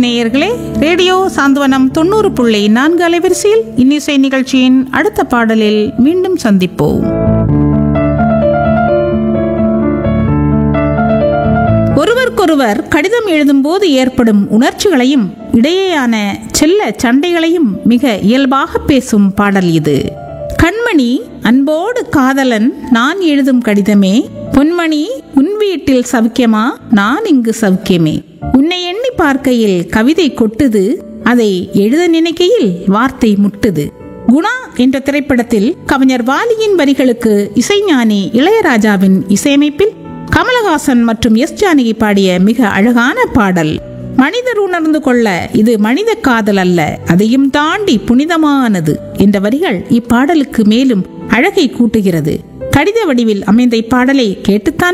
நேயர்களே ரேடியோ சாந்தவனம் தொண்ணூறு புள்ளி நான்கு அலைவரிசையில் இன்னிசை நிகழ்ச்சியின் அடுத்த பாடலில் மீண்டும் சந்திப்போம் ஒருவருக்கொருவர் கடிதம் எழுதும்போது ஏற்படும் உணர்ச்சிகளையும் இடையேயான செல்ல சண்டைகளையும் மிக இயல்பாக பேசும் பாடல் இது கண்மணி அன்போடு காதலன் நான் எழுதும் கடிதமே பொன்மணி உன் வீட்டில் சவுக்கியமா நான் இங்கு சவுக்கியமே உன்னை எண்ணி பார்க்கையில் கவிதை கொட்டுது அதை எழுத நினைக்கையில் வார்த்தை முட்டுது குணா என்ற திரைப்படத்தில் கவிஞர் வாலியின் வரிகளுக்கு இசைஞானி இளையராஜாவின் இசையமைப்பில் கமலஹாசன் மற்றும் எஸ் ஜானகி பாடிய மிக அழகான பாடல் மனிதர் உணர்ந்து கொள்ள இது மனித காதல் அல்ல அதையும் தாண்டி புனிதமானது என்ற வரிகள் இப்பாடலுக்கு மேலும் அழகை கூட்டுகிறது கடித வடிவில் அமைந்த இப்பாடலை கேட்டுத்தான்